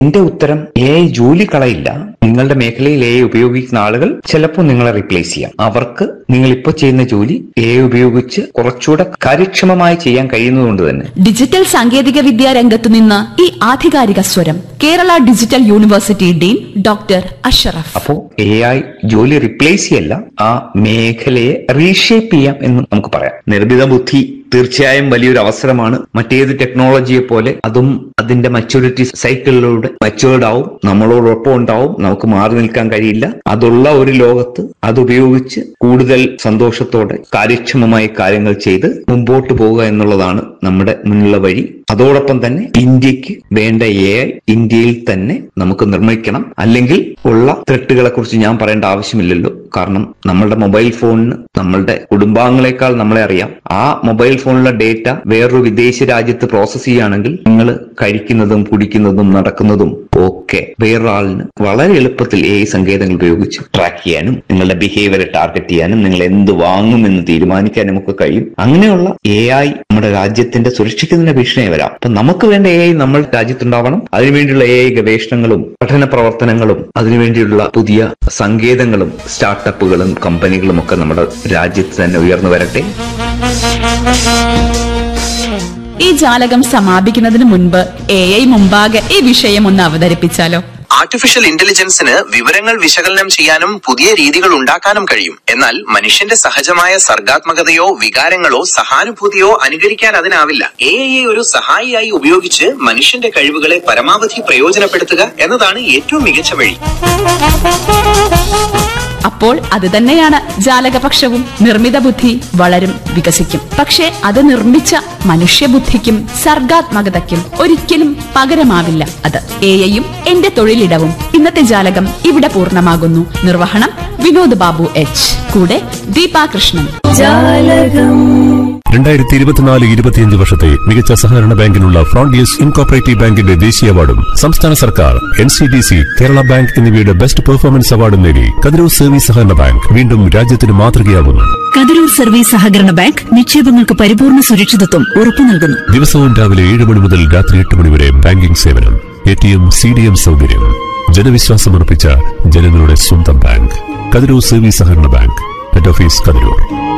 എന്റെ ഉത്തരം A I ജോലി കളയില്ല നിങ്ങളുടെ മേഖലയിൽ എ ഐ ഉപയോഗിക്കുന്ന ആളുകൾ ചിലപ്പോൾ നിങ്ങളെ റീപ്ലേസ് ചെയ്യാം അവർക്ക് നിങ്ങൾ ഇപ്പോൾ ചെയ്യുന്ന ജോലി എ ഐ ഉപയോഗിച്ച് കുറച്ചുകൂടെ കാര്യക്ഷമമായി ചെയ്യാൻ കഴിയുന്നതുകൊണ്ട് തന്നെ ഡിജിറ്റൽ സാങ്കേതിക വിദ്യാ രംഗത്ത് നിന്ന് ഈ ആധികാരിക സ്വരം Kerala digital university dean doctor Ashraf അപ്പോ എ ഐ ജോലി റിപ്ലേസ് ചെയ്യല്ല ആ മേഖലയെ റീഷേപ്പ് ചെയ്യാം എന്ന് നമുക്ക് പറയാം നിർമ്മിത ബുദ്ധി തീർച്ചയായും വലിയൊരു അവസരമാണ് മറ്റേത് ടെക്നോളജിയെ പോലെ അതും അതിന്റെ മച്യൂരിറ്റി സൈക്കിളിലൂടെ മച്യൂർഡ് ആവും നമ്മളോടൊപ്പം ഉണ്ടാവും നമുക്ക് മാറി നിൽക്കാൻ കഴിയില്ല അതുള്ള ഒരു ലോകത്ത് അതുപയോഗിച്ച് കൂടുതൽ സന്തോഷത്തോടെ കാര്യക്ഷമമായി കാര്യങ്ങൾ ചെയ്ത് മുമ്പോട്ട് പോവുക എന്നുള്ളതാണ് നമ്മുടെ മുന്നിലുള്ള വഴി അതോടൊപ്പം തന്നെ ഇന്ത്യക്ക് വേണ്ട എ ഐ ഇന്ത്യയിൽ തന്നെ നമുക്ക് നിർമ്മിക്കണം അല്ലെങ്കിൽ ഉള്ള ത്രെട്ടുകളെ കുറിച്ച് ഞാൻ പറയേണ്ട ആവശ്യമില്ലല്ലോ കാരണം നമ്മളുടെ മൊബൈൽ ഫോണിന് നമ്മളുടെ കുടുംബാംഗങ്ങളെക്കാൾ നമ്മളെ അറിയാം ആ മൊബൈൽ ഫോണിലെ ഡേറ്റ വേറൊരു വിദേശ രാജ്യത്ത് പ്രോസസ് ചെയ്യുകയാണെങ്കിൽ നിങ്ങൾ കഴിക്കുന്നതും കുടിക്കുന്നതും നടക്കുന്നതും ഒക്കെ വേറൊരാളിന് വളരെ എളുപ്പത്തിൽ എ ഐ സങ്കേതങ്ങൾ ഉപയോഗിച്ച് ട്രാക്ക് ചെയ്യാനും നിങ്ങളുടെ ബിഹേവിയറെ ടാർഗറ്റ് ചെയ്യാനും നിങ്ങൾ എന്ത് വാങ്ങും എന്ന് തീരുമാനിക്കാനും ഒക്കെ കഴിയും അങ്ങനെയുള്ള എ ഐ നമ്മുടെ രാജ്യത്തിന്റെ സുരക്ഷിക്കുന്നതിന് ഭീഷണിയായി വരാം അപ്പൊ നമുക്ക് വേണ്ട എ ഐ നമ്മൾ രാജ്യത്തുണ്ടാവണം അതിനുവേണ്ടിയുള്ള എ ഐ ഗവേഷണങ്ങളും പഠന പ്രവർത്തനങ്ങളും അതിനുവേണ്ടിയുള്ള പുതിയ സങ്കേതങ്ങളും സ്റ്റാർട്ടപ്പുകളും കമ്പനികളും ഒക്കെ നമ്മുടെ രാജ്യത്ത് തന്നെ ഉയർന്നു വരട്ടെ ഈ ജാലകം സമാപിക്കുന്നതിന് മുൻപ് എ ഐ മുമ്പാകെ ഈ വിഷയം ഒന്ന് അവതരിപ്പിച്ചാലോ ആർട്ടിഫിഷ്യൽ ഇന്റലിജൻസിന് വിവരങ്ങൾ വിശകലനം ചെയ്യാനും പുതിയ രീതികൾ ഉണ്ടാക്കാനും കഴിയും എന്നാൽ മനുഷ്യന്റെ സഹജമായ സർഗാത്മകതയോ വികാരങ്ങളോ സഹാനുഭൂതിയോ അനുകരിക്കാൻ അതിനാവില്ല എ ഐയെ ഒരു സഹായിയായി ഉപയോഗിച്ച് മനുഷ്യന്റെ കഴിവുകളെ പരമാവധി പ്രയോജനപ്പെടുത്തുക എന്നതാണ് ഏറ്റവും മികച്ച വഴി അപ്പോൾ അത് തന്നെയാണ് ജാലകപക്ഷവും നിർമ്മിത ബുദ്ധി വളരും വികസിക്കും പക്ഷേ അത് നിർമ്മിച്ച മനുഷ്യബുദ്ധിക്കും സർഗാത്മകതയ്ക്കും ഒരിക്കലും പകരമാവില്ല അത് എയും എന്റെ തൊഴിലിടവും ഇന്നത്തെ ജാലകം ഇവിടെ പൂർണ്ണമാകുന്നു നിർവഹണം വിനോദ് ബാബു എച്ച് കൂടെ ദീപാ കൃഷ്ണൻ രണ്ടായിരത്തി ഇരുപത്തിനാല് ഇരുപത്തിയഞ്ച് വർഷത്തെ മികച്ച സഹകരണ ബാങ്കിനുള്ള ഫ്രോണ്ടിയസ് ഇൻകോപ്പറേറ്റീവ് ബാങ്കിന്റെ ദേശീയ അവാർഡും സംസ്ഥാന സർക്കാർ N C D C Kerala bank എന്നിവയുടെ ബെസ്റ്റ് പെർഫോമൻസ് അവാർഡും നേടി കതിരൂർ സർവീസ് സഹകരണ ബാങ്ക് വീണ്ടും രാജ്യത്തിന് മാതൃകയാവുന്നു കതിരൂർ സർവീസ് സഹകരണ ബാങ്ക് നിക്ഷേപങ്ങൾക്ക് പരിപൂർണ സുരക്ഷിതത്വം ഉറപ്പു നൽകുന്നു ദിവസവും രാവിലെ ഏഴ് മണി മുതൽ രാത്രി എട്ട് മണി വരെ ബാങ്കിംഗ് സേവനം A T M C D M സൗകര്യം ജനവിശ്വാസമർപ്പിച്ച ജനങ്ങളുടെ സ്വന്തം ബാങ്ക് കതിരൂർ സർവീസ് സഹകരണ ബാങ്ക് ഹെഡ് ഓഫീസ് കതിരൂർ